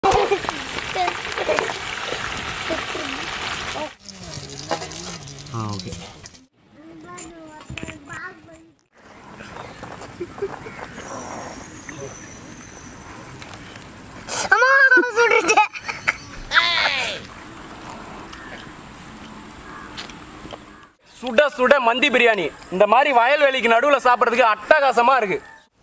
ஆ okay அம்மா சுடுச்சு சுட சுட மந்தி பிரியாணி இந்த மாதிரி வயல்வெளிக்கு நடுவில் சாப்பிட்றதுக்கு அட்டகாசமாக இருக்கு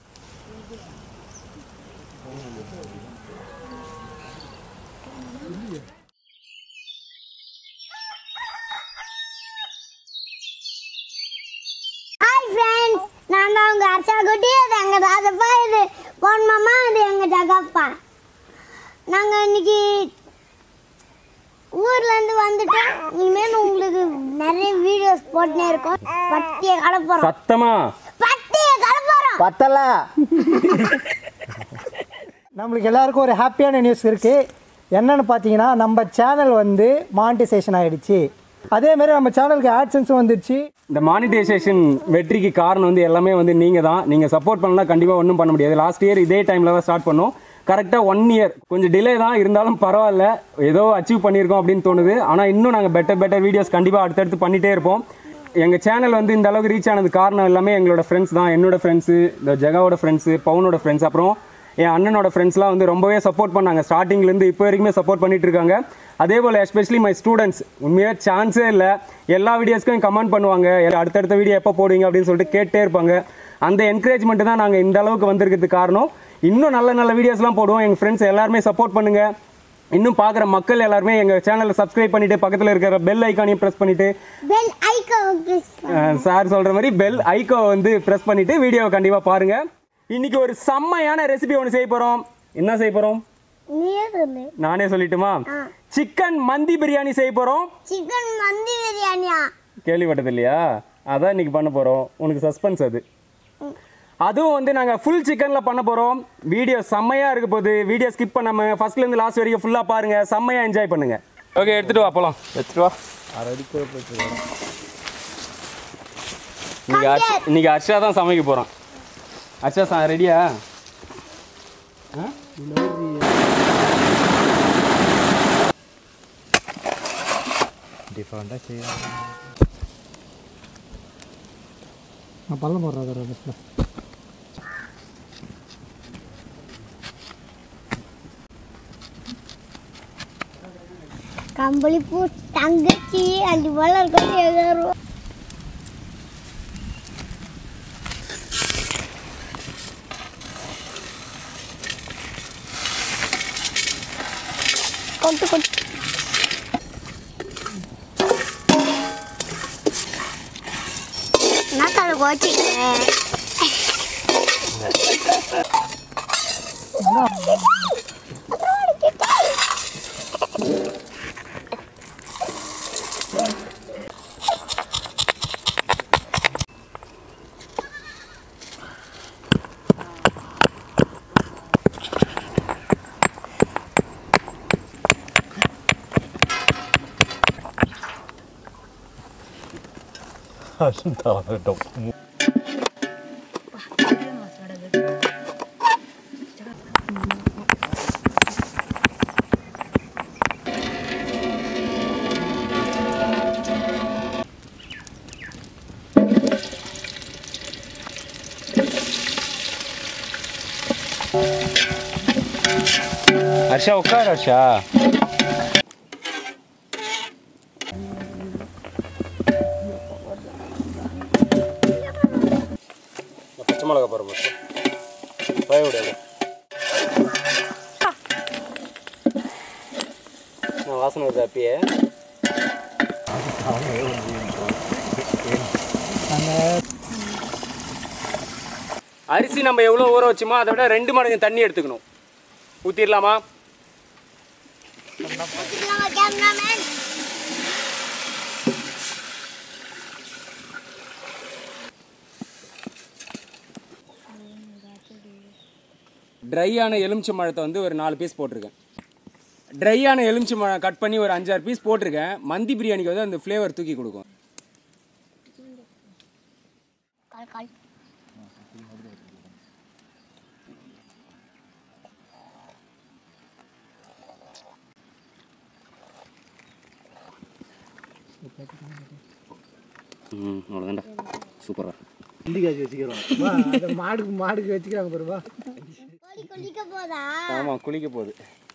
ஹாய் ஃப்ரெண்ட்ஸ் நான் தான் உங்கள் அர்ச்சா குட்டி அது எங்கள் ராஜப்பா இது பொன் மாமா இது எங்கள் ஜகப்பா நாங்கள் இன்னைக்கு ஊர்லேருந்து வந்துட்டோம் இனிமேல் உங்களுக்கு நிறைய வீடியோஸ் போட்டுனே இருக்கோம் பட்டியை கலப்புறோம் சத்தமா பட்டியை கலப்புறோம் பத்தல நம்மளுக்கு எல்லாருக்கும் ஒரு ஹாப்பியான நியூஸ் இருக்குது என்னன்னு பார்த்தீங்கன்னா நம்ம சேனல் வந்து மானிட்டைசேஷன் ஆயிடுச்சு அதே மாதிரி நம்ம சேனலுக்கு ஆட்சன்ஸும் வந்துடுச்சு இந்த மானிட்டைசேஷன் வெற்றிக்கு காரணம் வந்து எல்லாமே வந்து நீங்கள் தான் நீங்கள் சப்போர்ட் பண்ணலாம் கண்டிப்பாக ஒன்றும் பண்ண முடியாது லாஸ்ட் இயர் இதே டைமில் தான் ஸ்டார்ட் பண்ணோம் கரெக்டாக ஒன் இயர் கொஞ்சம் டிலே தான் இருந்தாலும் பரவாயில்ல ஏதோ அச்சீவ் பண்ணியிருக்கோம் அப்படின்னு தோணுது ஆனால் இன்னும் நாங்கள் பெட்டர் பெட்டர் வீடியோஸ் கண்டிப்பாக அடுத்தடுத்து பண்ணிகிட்டே இருப்போம் எங்கள் சேனல் வந்து இந்த அளவுக்கு ரீச் ஆனது காரணம் எல்லாமே எங்களோட ஃப்ரெண்ட்ஸ் தான் என்னோட ஃப்ரெண்ட்ஸு இந்த ஜெகாவோட ஃப்ரெண்ட்ஸு பவுனோட ஃப்ரெண்ட்ஸ் அப்புறம் என் அண்ணனோட ஃப்ரெண்ட்ஸ்லாம் வந்து ரொம்பவே சப்போர்ட் பண்ணாங்க ஸ்டார்டிங்லேருந்து இப்போ வரைக்குமே சப்போர்ட் பண்ணிட்டு இருக்காங்க அதே போல் எஸ்பெஷலி மை ஸ்டூடெண்ட்ஸ் உண்மையாக சான்ஸே இல்லை எல்லா வீடியோஸ்க்கும் கமெண்ட் பண்ணுவாங்க எல்லா- அடுத்தடுத்த வீடியோ எப்போ போடுவீங்க அப்படின்னு சொல்லிட்டு கேட்டே இருப்பாங்க அந்த என்கரேஜ்மெண்ட் தான் நாங்கள் இந்த அளவுக்கு வந்திருக்கிறதுக்கு காரணம் இன்னும் நல்ல நல்ல வீடியோஸ்லாம் போடுவோம் எங்கள் ஃப்ரெண்ட்ஸ் எல்லாருமே சப்போர்ட் பண்ணுங்கள் இன்னும் பார்க்குற மக்கள் எல்லாருமே எங்கள் சேனலை சப்ஸ்கிரைப் பண்ணிவிட்டு பக்கத்தில் இருக்கிற பெல் ஐக்கானையும் ப்ரெஸ் பண்ணிவிட்டு பெல் ஐக்கோ சார் சொல்கிற மாதிரி பெல் ஐக்கோ வந்து ப்ரெஸ் பண்ணிவிட்டு வீடியோவை கண்டிப்பாக பாருங்கள் இன்னைக்கு ஒரு செம்மையான ரெசிபி ஒன்று செய்ய போகிறோம் என்ன செய்ய போகிறோம் நீயே சொல்லு நானே சொல்லட்டுமா சிக்கன் மந்தி பிரியாணி செய்ய போகிறோம் சிக்கன் மந்தி பிரியாணியா கேள்விப்பட்டது இல்லையா அதான் இன்னைக்கு பண்ண போகிறோம் உனக்கு சஸ்பென்ஸ் அது அதுவும் வந்து நாங்கள் ஃபுல் சிக்கனில் பண்ண போகிறோம் வீடியோ செம்மையாக இருக்க போகுது வீடியோ ஸ்கிப் பண்ணாமல் ஃபர்ஸ்ட்லேருந்து லாஸ்ட் வரைக்கும் ஃபுல்லாக பாருங்கள் செம்மையாக என்ஜாய் பண்ணுங்கள் ஓகே எடுத்துகிட்டு வா போகலாம் எடுத்துகிட்டு வா இன்னைக்கு ஹர்ஷ் இன்னைக்கு ஹர்ஷா தான் சமைக்க போகிறோம் ஹர்ஷா சா ரெடியா டிஃப்ரெண்ட்டாக செய்யலாம் நான் பல்ல போடுறேன் கம்பளி பூ தங்கச்சி அஞ்சு போல இருக்கும் எகாரும் கொட்டு கொட்டு நான் தலை கோச்சிக்கிறேன் ஹர்ஷா உட்கார் ஹர்ஷா பச்சை மிளகா போகிறோம் பய விடாது நான் வாசனை வருது அப்பயே அரிசி நம்ம எவ்வளோ ஊற வச்சோமோ அதை விட ரெண்டு மடங்கு தண்ணி எடுத்துக்கணும் ஊற்றிடலாமா கேமராமேன் ட்ரையான எலுமிச்சை பழத்தை வந்து ஒரு நாலு பீஸ் போட்டிருக்கேன் ட்ரையான எலுமிச்சை பழம் கட் பண்ணி ஒரு அஞ்சாறு பீஸ் போட்டிருக்கேன் மந்தி பிரியாணிக்கு வந்து அந்த ஃப்ளேவர் தூக்கி கொடுக்கும் கால் கால் ம் அவ்வளோதான்டா சூப்பரா இண்டிகாச்சு வச்சுக்கிறோம் வா அதை மாடுக்கு மாடுக்கு வச்சுக்கிறாங்க பாருவா கோழி குளிக்க போதா ஆமாம் குளிக்க போகுது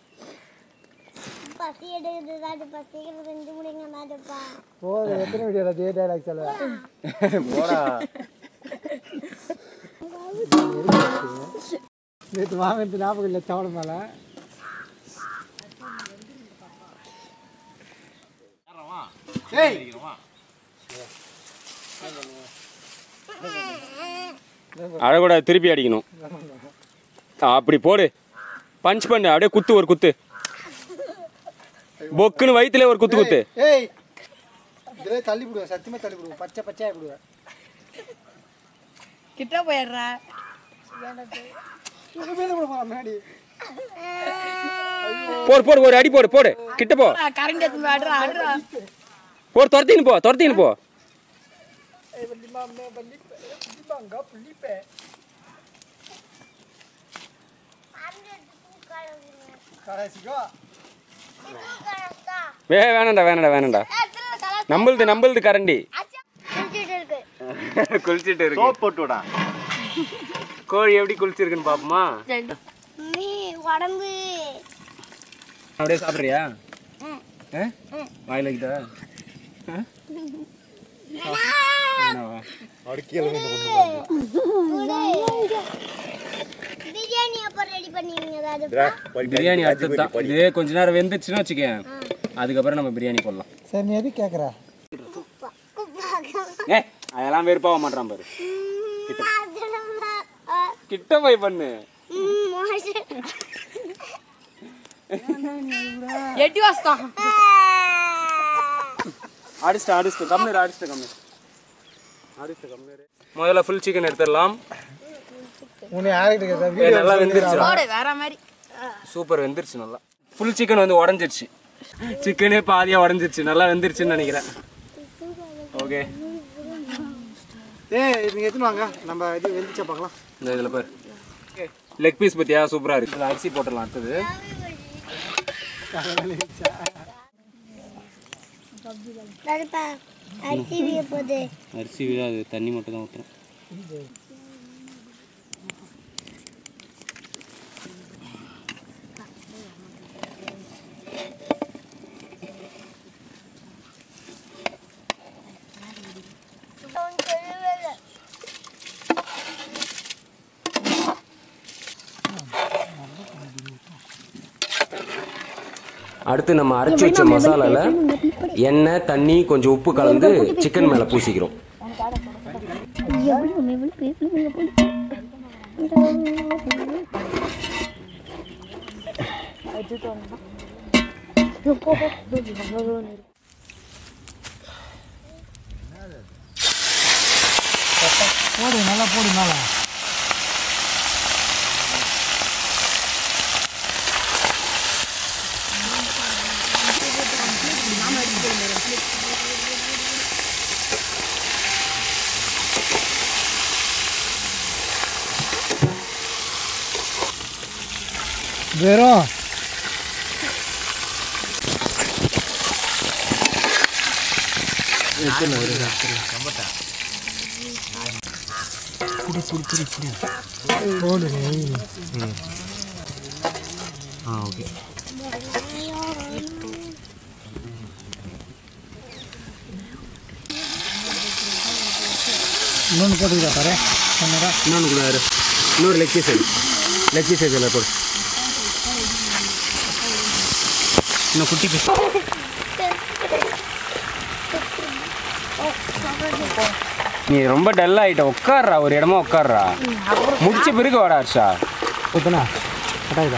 பசி எடுக்குது தாட்டு பசிக்கிறது செஞ்சு முடிங்க தாட்டுப்பா போதும் எத்தனை வீடியோ அதே டைலாக் சொல்லுவேன் போடா நேற்று வாங்கினது ஞாபகம் இல்லை தவணை மேலே அழகூடாது திருப்பி அடிக்கணும் ஆ, அப்படி போடு பஞ்ச் பண்ணு அப்படியே குத்து ஒரு குத்து பொக்குன்னு வயிற்றுல ஒரு குத்து குத்து ஏய் இதிலே தள்ளி விடுவேன் சத்தியமாக தள்ளி விடுவேன் பச்சை பச்சையாக விடுவேன் கிட்ட போயிடுறா இது மேலே கூட போகலாம் முன்னாடி போடு போடு ஒரு அடி போடு போடு கிட்ட போ கரண்ட் எடுத்து ஆடுறா ஆடுறா போடு துரத்தின்னு போ துரத்தின்னு போ ஏய் வண்டிமா அம்மே வண்டிப்பே வண்டிமாங்க புள்ளிப்பே கடைசிக்கோ வே வேணாண்டா வேணாண்டா வேணாண்டா நம்மளுது நம்மளுது கரண்டி குளிச்சுட்டு இருக்கு குளிச்சுட்டு இருக்கு சோப் போட்டு விடா கோழி எப்படி குளிச்சிருக்குன்னு பாப்போமா மீ உடம்பு அப்படியே சாப்பிட்றியா வாயில் வைக்கிட்டா வேணாவா பிரியாணி அப்போ ரெடி பண்ணுவீங்க தாட்டுப்பா பிரியாணி அடுத்தது தான் இது கொஞ்ச நேரம் வெந்துச்சுன்னு வச்சுக்கேன் அதுக்கப்புறம் நம்ம பிரியாணி போடலாம் சரி நீ எது கேட்குற ஏ அதெல்லாம் வெறுப்பாக மாட்டான் பாரு கிட்ட போய் பண்ணு எட்டி வாசம் அடிச்சிட்டு அடிச்சிட்டு கம்மியர் அடிச்சிட்டு கம்மியர் அடிச்சிட்டு கம்மியர் முதல்ல ஃபுல் சிக்கன் எடுத்துடலாம் உன்னை யார்கிட்ட கேட்குற ஏ, நல்லா வெந்துருச்சு போடு வேற மாதிரி சூப்பர் வெந்துருச்சு நல்லா ஃபுல் சிக்கன் வந்து உடஞ்சிருச்சு சிக்கனே பாதியாக உடஞ்சிருச்சு நல்லா வெந்துருச்சுன்னு நினைக்கிறேன் ஓகே ஏய் நீங்கள் எடுத்துன்னு வாங்க நம்ம இது வெந்துச்சா பார்க்கலாம் இந்த இதில் பாரு லெக் பீஸ் பற்றியா சூப்பராக இருக்குது இதில் அரிசி போட்டுடலாம் அடுத்தது தாட்டுப்பா அரிசி வீய போகுது அரிசி விழாது தண்ணி மட்டும் தான் ஊற்றுறோம் அடுத்து நம்ம அரைச்சி வச்ச மசாலாவில் எண்ணெய் தண்ணி கொஞ்சம் உப்பு கலந்து சிக்கன் மேலே பூசிக்கிறோம் போடு நல்லா போடு மேலே வெறும் போடு ஆ ஓகே இன்னொன்று போட்டுக்கிறா பாரு சொன்னதா இன்னொன்று கூட இரு. இன்னொரு லெக் பீஸ் லெக் பீஸ் இதில் போடு இன்னும் குட்டி பீஸ் நீ ரொம்ப டல் ஆகிட்ட உட்கார்றா ஒரு இடமா உட்கார்றா முடிச்ச பிறகு வாடா ஹர்ஷா ஓப்பனா கட்டாயிதா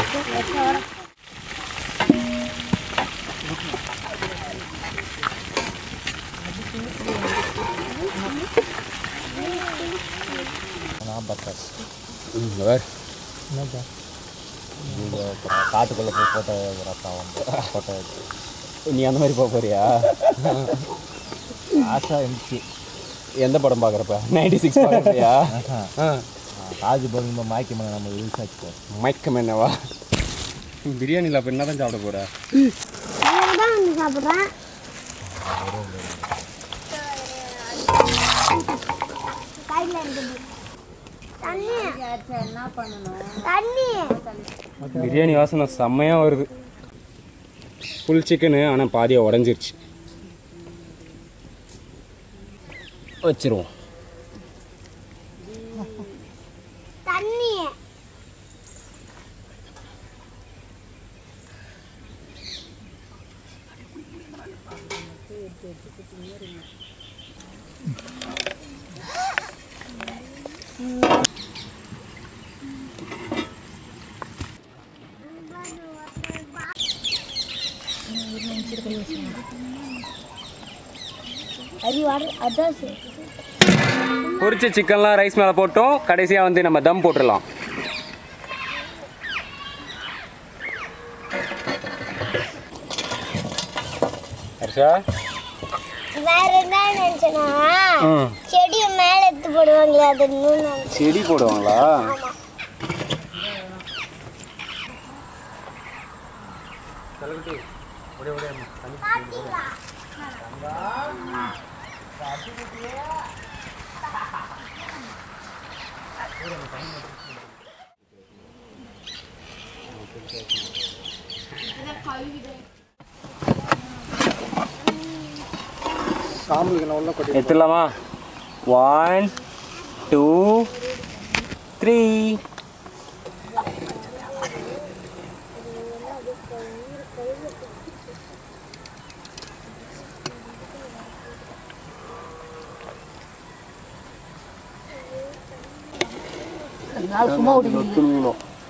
என்னப்பா காட்டுக்குள்ளே போய் போட்டோ ரத்தம் வந்து போட்டோ நீ அந்த மாதிரி போக போறியா ஆசை இருந்துச்சு எந்த படம் பார்க்குறப்ப நைன்டி சிக்ஸ் பார்க்குறியா தாஜ் பகுமா மாய்க்கு மேலே நம்ம யூஸ் ஆச்சு மைக்கம் என்னவா பிரியாணியில் அப்போ என்ன தான் சாப்பிட போற தான் வந்து சாப்பிட்றேன் கையில் இருக்குது தண்ணி என்ன பண்ணணும் தண்ணி பிரியாணி வாசனை செம்மையாக வருது ஃபுல் சிக்கனு ஆனால் பாதியாக உடஞ்சிருச்சு வச்சிருவோம் தண்ணி அதான் சரி பொரிச்ச சிக்கன்லாம் ரைஸ் மேலே போட்டோம் கடைசியாக வந்து நம்ம தம் போட்டுடலாம் ஹர்ஷா வேற என்ன நினைச்சேன்னா ம் செடியை மேல எடுத்து போடுவாங்களே அது இன்னும் நினைச்சேன். செடி போடுவாங்களா சாம்பலுக்கு நான் உள்ள கொட்டி எடுத்துடலாமா ஒன் டூ த்ரீ சும்மா ஓடிக்கணும்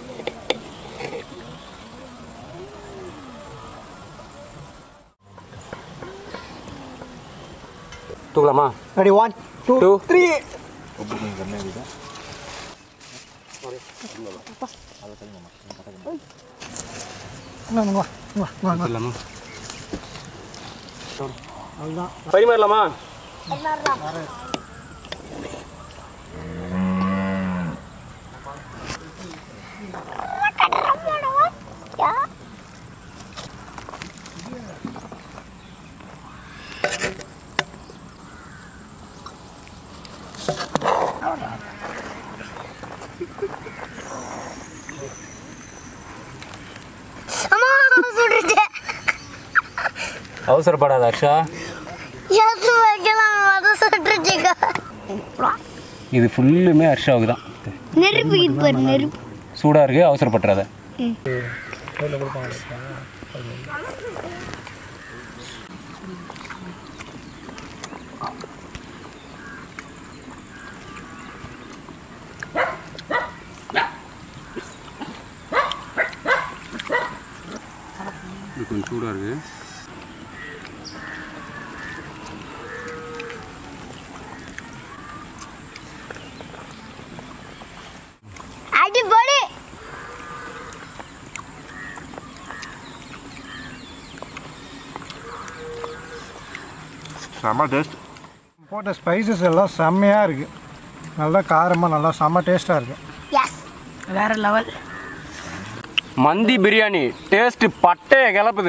தூக்கலாமா ready one two Two. Three எடுத்துடலாமா பரிமாறலாமா அம்மா சுடுச்சு அவசரப்படாத அக்ஷா எடுத்து வைக்கலாம் அதை சுட்டுருச்சுக்கா இது ஃபுல்லுமே ஹர்ஷாவுக்கு தான் நெருப்பு இது பாரு நெருப்பு சூடாக இருக்கு அவசரப்பட்டுறாத இது கொஞ்சம் சூடாக இருக்கு அடிப்பொடி செம்ம டேஸ்ட் போட்ட ஸ்பைசஸ் எல்லாம் செம்மையாக இருக்குது நல்லா காரமாக நல்லா செம்ம டேஸ்ட்டாக இருக்குது எஸ் வேற லெவல் மந்தி பிரியாணி டேஸ்ட் பட்டைய கிளப்புது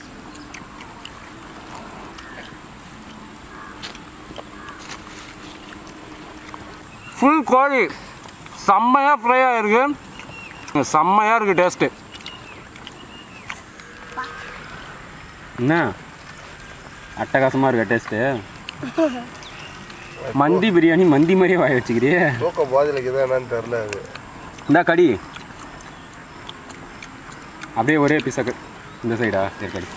ஃபுல் கோழி செம்மையாக ஃப்ரை ஆகிருக்கு செம்மையாக இருக்குது டேஸ்ட்டு என்ன அட்டகாசமாக இருக்கா டேஸ்ட்டு மந்தி பிரியாணி மந்தி மாதிரியே வாய வச்சுக்கிறியே தூக்கம் போதில் இது என்னன்னு தெரில அது இந்தா கடி அப்படியே ஒரே பீஸாக்கு இந்த சைடா சரி கடி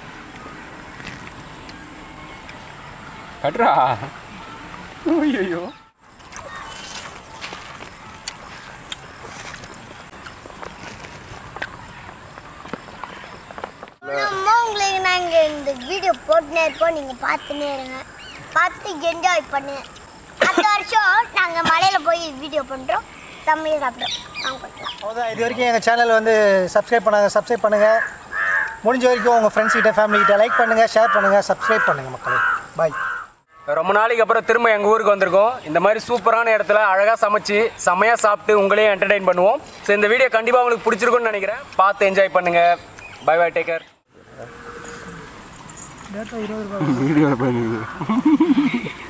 கட்டுறா ஐயோ நம்ம உங்களுக்கு நாங்கள் இந்த வீடியோ போட்டுனே இருப்போம் நீங்கள் பார்த்துனே இருங்க பார்த்து என்ஜாய் பண்ணு அடுத்த வருஷம் நாங்கள் மலையில் போய் வீடியோ பண்ணுறோம் செம்மையாக சாப்பிட்றோம் வாங்க பண்ணலாம் அவ்வளோதான் இது வரைக்கும் எங்கள் சேனல் வந்து சப்ஸ்கிரைப் பண்ணாங்க சப்ஸ்கிரைப் பண்ணுங்கள் முடிஞ்ச வரைக்கும் உங்கள் ஃப்ரெண்ட்ஸ் கிட்ட ஃபேமிலி கிட்ட லைக் பண்ணுங்கள் ஷேர் பண்ணுங்கள் சப்ஸ்கிரைப் பண்ணுங்கள் மக்களே பாய் ரொம்ப நாளைக்கு அப்புறம் திரும்ப எங்கள் ஊருக்கு வந்திருக்கோம் இந்த மாதிரி சூப்பரான இடத்துல அழகாக சமைச்சு செம்மையாக சாப்பிட்டு உங்களையும் என்டர்டெயின் பண்ணுவோம் ஸோ இந்த வீடியோ கண்டிப்பாக உங்களுக்கு பிடிச்சிருக்கும்னு நினைக்கிறேன் பார்த்து என்ஜாய் பண்ணுங்கள் பை பை டேக்கர் டேட்டா இருபது ரூபாய் வீடியோவில் போயிருந்தது